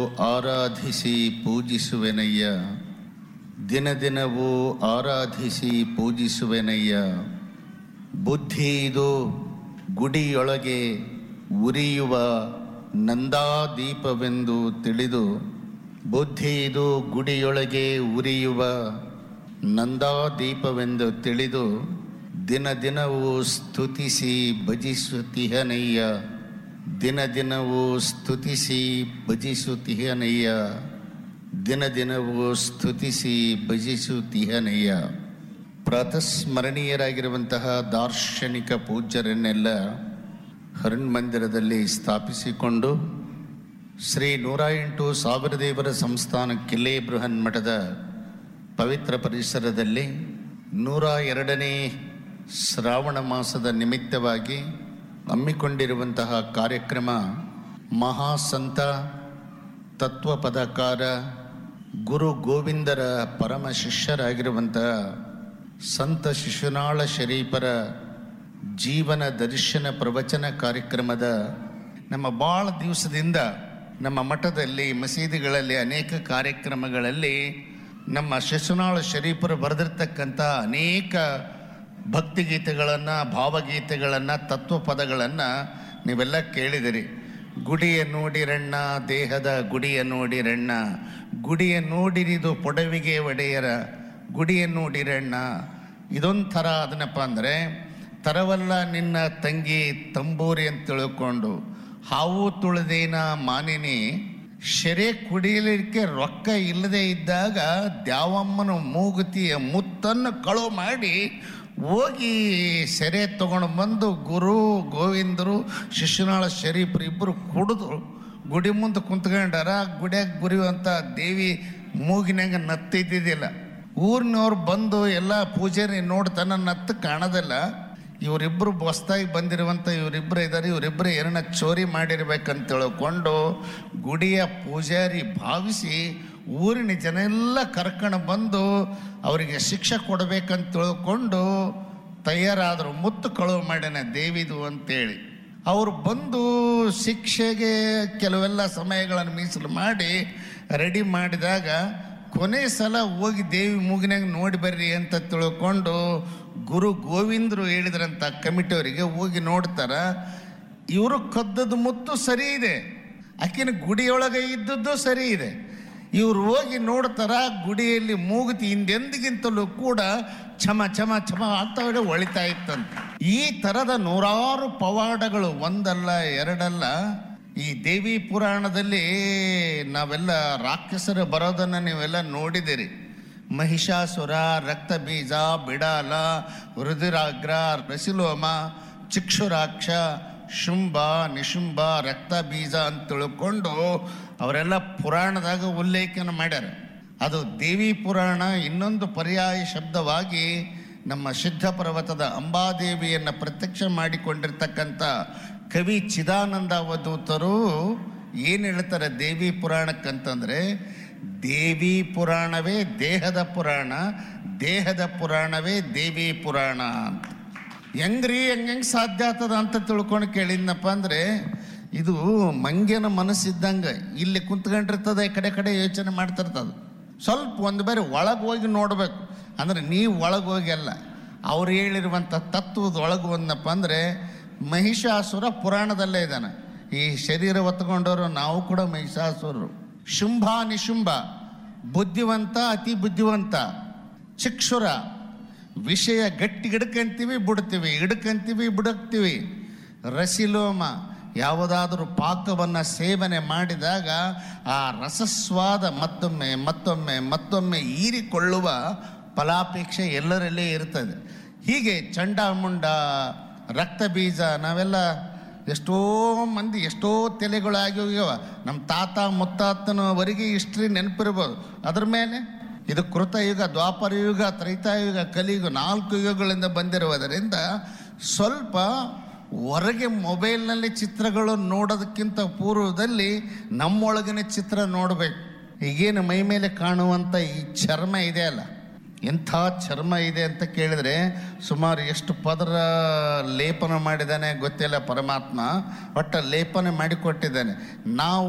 ಆರಾಧಿಸಿ ಪೂಜಿಸುವೆನಯ್ಯ ದಿನ ದಿನವೂ ಆರಾಧಿಸಿ ಪೂಜಿಸುವೆನಯ್ಯ ಬುದ್ಧಿ ಇದು ಗುಡಿಯೊಳಗೆ ಉರಿಯುವ ನಂದಾದೀಪವೆಂದು ತಿಳಿದು ಬುದ್ಧಿ ಇದು ಗುಡಿಯೊಳಗೆ ಉರಿಯುವ ನಂದಾದೀಪವೆಂದು ತಿಳಿದು ದಿನ ದಿನವೂ ಸ್ತುತಿಸಿ ಭಜಿಸುತ್ತಿಹನಯ್ಯ ದಿನ ದಿನವೂ ಸ್ತುತಿಸಿ ಭಜಿಸುತ್ತಿಹನಯ್ಯ ದಿನ ದಿನವೂ ಸ್ತುತಿಸಿ ಭಜಿಸುತ್ತಿಹನಯ್ಯ ಪ್ರಾತಸ್ಮರಣೀಯರಾಗಿರುವಂತಹ ದಾರ್ಶನಿಕ ಪೂಜ್ಯರನ್ನೆಲ್ಲ ಹರಣ್ಮಂದಿರದಲ್ಲಿ ಸ್ಥಾಪಿಸಿಕೊಂಡು ಶ್ರೀ ನೂರ ಎಂಟು ಸಾವಿರ ದೇವರ ಸಂಸ್ಥಾನ ಕಿಲೆ ಬೃಹನ್ ಮಠದ ಪವಿತ್ರ ಪರಿಸರದಲ್ಲಿ ನೂರ ಎರಡನೇ ಶ್ರಾವಣ ಮಾಸದ ನಿಮಿತ್ತವಾಗಿ ಹಮ್ಮಿಕೊಂಡಿರುವಂತಹ ಕಾರ್ಯಕ್ರಮ ಮಹಾಸಂತ ತತ್ವಪದಕಾರ ಗುರು ಗೋವಿಂದರ ಪರಮ ಶಿಷ್ಯರಾಗಿರುವಂತಹ ಸಂತ ಶಿಶುನಾಳ ಶರೀಫರ ಜೀವನ ದರ್ಶನ ಪ್ರವಚನ ಕಾರ್ಯಕ್ರಮದ ನಮ್ಮ ಭಾಳ ದಿವಸದಿಂದ ನಮ್ಮ ಮಠದಲ್ಲಿ ಮಸೀದಿಗಳಲ್ಲಿ ಅನೇಕ ಕಾರ್ಯಕ್ರಮಗಳಲ್ಲಿ ನಮ್ಮ ಶಿಶುನಾಳ ಶರೀಫರು ಬರೆದಿರ್ತಕ್ಕಂಥ ಅನೇಕ ಭಕ್ತಿಗೀತೆಗಳನ್ನು ಭಾವಗೀತೆಗಳನ್ನು ತತ್ವಪದಗಳನ್ನು ನೀವೆಲ್ಲ ಕೇಳಿದಿರಿ ಗುಡಿಯ ನೋಡಿರಣ್ಣ ದೇಹದ ಗುಡಿಯ ನೋಡಿರಣ್ಣ ಗುಡಿಯ ನೋಡಿರಿದು ಪೊಡವಿಗೆ ಒಡೆಯರ ಗುಡಿಯ ನೋಡಿರಣ್ಣ ಇದೊಂಥರ ಅದನ್ನಪ್ಪ ಅಂದರೆ ತರವಲ್ಲ ನಿನ್ನ ತಂಗಿ ತಂಬೂರಿ ಅಂತ ತಿಳ್ಕೊಂಡು ಹಾವು ತುಳಿದೇನ ಮಾನಿನಿ ಶೆರೆ ಕುಡಿಯಲಿಕ್ಕೆ ರೊಕ್ಕ ಇಲ್ಲದೆ ಇದ್ದಾಗ ದ್ಯಾವಮ್ಮನ ಮೂಗುತಿಯ ಮುತ್ತನ್ನು ಕಳು ಮಾಡಿ ಹೋಗಿ ಸೆರೆ ತಗೊಂಡು ಬಂದು ಗುರು ಗೋವಿಂದರು ಶಿಶುನಾಳ ಶರೀಫರು ಇಬ್ಬರು ಕುಡಿದು ಗುಡಿ ಮುಂದೆ ಕುಂತ್ಕೊಂಡಾರ ಗುಡಿಯಾಗ ಗುರಿಯುವಂಥ ದೇವಿ ಮೂಗಿನಾಗ ನತ್ತಿದ್ದಿದ್ದಿಲ್ಲ ಊರಿನವ್ರು ಬಂದು ಎಲ್ಲ ಪೂಜಾರಿ ನೋಡ್ತಾನ ನತ್ತು ಕಾಣೋದಿಲ್ಲ ಇವರಿಬ್ಬರು ಹೊಸ್ದಾಗಿ ಬಂದಿರುವಂಥ ಇವರಿಬ್ಬರು ಇದ್ದಾರೆ ಇವರಿಬ್ಬರು ಏನನ್ನ ಚೋರಿ ಮಾಡಿರ್ಬೇಕಂತ ತಿಳ್ಕೊಂಡು ಗುಡಿಯ ಪೂಜಾರಿ ಭಾವಿಸಿ ಊರಿನ ಜನ ಎಲ್ಲ ಕರ್ಕೊಂಡು ಬಂದು ಅವರಿಗೆ ಶಿಕ್ಷೆ ಕೊಡಬೇಕಂತ ತಿಳ್ಕೊಂಡು ತಯಾರಾದರು ಮುತ್ತು ಕಳುವು ಮಾಡ್ಯಾನ ದೇವಿದು ಅಂತೇಳಿ ಅವರು ಬಂದು ಶಿಕ್ಷೆಗೆ ಕೆಲವೆಲ್ಲ ಸಮಯಗಳನ್ನು ಮೀಸಲು ಮಾಡಿ ರೆಡಿ ಮಾಡಿದಾಗ ಕೊನೆ ಸಲ ಹೋಗಿ ದೇವಿ ಮೂಗಿನಾಗ ನೋಡಿ ಬರ್ರಿ ಅಂತ ತಿಳ್ಕೊಂಡು ಗುರು ಗೋವಿಂದರು ಹೇಳಿದ್ರಂತ ಕಮಿಟಿಯವರಿಗೆ ಹೋಗಿ ನೋಡ್ತಾರ ಇವರು ಕದ್ದದ ಮುತ್ತು ಸರಿ ಇದೆ ಆಕಿನ ಗುಡಿಯೊಳಗೆ ಇದ್ದದ್ದು ಸರಿ ಇದೆ ಇವ್ರು ಹೋಗಿ ನೋಡ್ತಾರ ಗುಡಿಯಲ್ಲಿ ಮೂಗುತಿ ಹಿಂದೆಂದಿಗಿಂತಲೂ ಕೂಡ ಛಮ ಛಮ ಛಮ ಆಗ್ತಾವೆ ಒಳಿತಾ ಇತ್ತಂತ ಈ ಥರದ ನೂರಾರು ಪವಾಡಗಳು ಒಂದಲ್ಲ ಎರಡಲ್ಲ ಈ ದೇವಿ ಪುರಾಣದಲ್ಲಿ ನಾವೆಲ್ಲ ರಾಕ್ಷಸರು ಬರೋದನ್ನು ನೀವೆಲ್ಲ ನೋಡಿದಿರಿ ಮಹಿಷಾಸುರ ರಕ್ತ ಬೀಜ ಬಿಡಾಲ ರುದಿರಾಗ್ರ ರಸಿಲೋಮ ಚಿಕ್ಷುರಾಕ್ಷ ಶುಂಭ ನಿಶುಂಭ ರಕ್ತ ಬೀಜ ಅಂತ ತಿಳ್ಕೊಂಡು ಅವರೆಲ್ಲ ಪುರಾಣದಾಗ ಉಲ್ಲೇಖನ ಮಾಡ್ಯಾರ ಅದು ದೇವಿ ಪುರಾಣ ಇನ್ನೊಂದು ಪರ್ಯಾಯ ಶಬ್ದವಾಗಿ ನಮ್ಮ ಸಿದ್ಧ ಪರ್ವತದ ಅಂಬಾದೇವಿಯನ್ನು ಪ್ರತ್ಯಕ್ಷ ಮಾಡಿಕೊಂಡಿರ್ತಕ್ಕಂಥ ಕವಿ ಚಿದಾನಂದ ಅವಧೂತರು ಏನು ಹೇಳ್ತಾರೆ ದೇವಿ ಪುರಾಣಕ್ಕಂತಂದರೆ ದೇವಿ ಪುರಾಣವೇ ದೇಹದ ಪುರಾಣ ದೇಹದ ಪುರಾಣವೇ ದೇವಿ ಪುರಾಣ ಅಂತ ಹೆಂಗ್ರಿ ಹೆಂಗೆ ಸಾಧ್ಯ ಆಗ್ತದ ಅಂತ ತಿಳ್ಕೊಂಡು ಕೇಳಿದ್ನಪ್ಪ ಅಂದರೆ ಇದು ಮಂಗ್ಯನ ಮನಸ್ಸಿದ್ದಂಗೆ ಇಲ್ಲಿ ಕುಂತ್ಕೊಂಡಿರ್ತದೆ ಈ ಕಡೆ ಕಡೆ ಯೋಚನೆ ಮಾಡ್ತಿರ್ತದೆ ಸ್ವಲ್ಪ ಒಂದು ಬೇರೆ ಒಳಗೆ ಹೋಗಿ ನೋಡಬೇಕು ಅಂದರೆ ನೀವು ಒಳಗೆ ಹೋಗಿ ಅಲ್ಲ ಅವ್ರು ಹೇಳಿರುವಂಥ ತತ್ವದ ಒಳಗೆ ಒಂದಪ್ಪ ಅಂದರೆ ಮಹಿಷಾಸುರ ಪುರಾಣದಲ್ಲೇ ಇದ್ದಾನೆ ಈ ಶರೀರ ಹೊತ್ಕೊಂಡವರು ನಾವು ಕೂಡ ಮಹಿಷಾಸುರರು ಶುಂಭ ನಿಶುಂಭ ಬುದ್ಧಿವಂತ ಅತಿ ಬುದ್ಧಿವಂತ ಚಿಕ್ಷುರ ವಿಷಯ ಗಟ್ಟಿ ಹಿಡ್ಕಂತೀವಿ ಬಿಡ್ತೀವಿ ಹಿಡ್ಕಂತೀವಿ ಬಿಡಕ್ತೀವಿ ರಸಿಲೋಮ ಯಾವುದಾದರೂ ಪಾಕವನ್ನು ಸೇವನೆ ಮಾಡಿದಾಗ ಆ ರಸಸ್ವಾದ ಮತ್ತೊಮ್ಮೆ ಮತ್ತೊಮ್ಮೆ ಮತ್ತೊಮ್ಮೆ ಹೀರಿಕೊಳ್ಳುವ ಫಲಾಪೇಕ್ಷೆ ಎಲ್ಲರಲ್ಲೇ ಇರ್ತದೆ ಹೀಗೆ ಚಂಡಾಮುಂಡ ರಕ್ತ ಬೀಜ ನಾವೆಲ್ಲ ಎಷ್ಟೋ ಮಂದಿ ಎಷ್ಟೋ ತಲೆಗಳಾಗಿ ಹೋಗ್ಯವ ನಮ್ಮ ತಾತ ಮುತ್ತಾತನವರೆಗೆ ಹಿಸ್ಟ್ರಿ ನೆನಪಿರ್ಬೋದು ಅದ್ರ ಮೇಲೆ ಇದು ಕೃತಯುಗ ದ್ವಾಪರ ಯುಗ ತ್ರೈತಾಯುಗ ಕಲಿಯುಗ ನಾಲ್ಕು ಯುಗಗಳಿಂದ ಬಂದಿರುವುದರಿಂದ ಸ್ವಲ್ಪ ಹೊರಗೆ ಮೊಬೈಲ್ನಲ್ಲಿ ಚಿತ್ರಗಳು ನೋಡೋದಕ್ಕಿಂತ ಪೂರ್ವದಲ್ಲಿ ನಮ್ಮೊಳಗಿನ ಚಿತ್ರ ನೋಡಬೇಕು ಈಗೇನು ಮೈ ಮೇಲೆ ಕಾಣುವಂಥ ಈ ಚರ್ಮ ಇದೆ ಅಲ್ಲ ಎಂಥ ಚರ್ಮ ಇದೆ ಅಂತ ಕೇಳಿದರೆ ಸುಮಾರು ಎಷ್ಟು ಪದರ ಲೇಪನ ಮಾಡಿದ್ದಾನೆ ಗೊತ್ತಿಲ್ಲ ಪರಮಾತ್ಮ ಒಟ್ಟ ಲೇಪನ ಮಾಡಿಕೊಟ್ಟಿದ್ದಾನೆ ನಾವು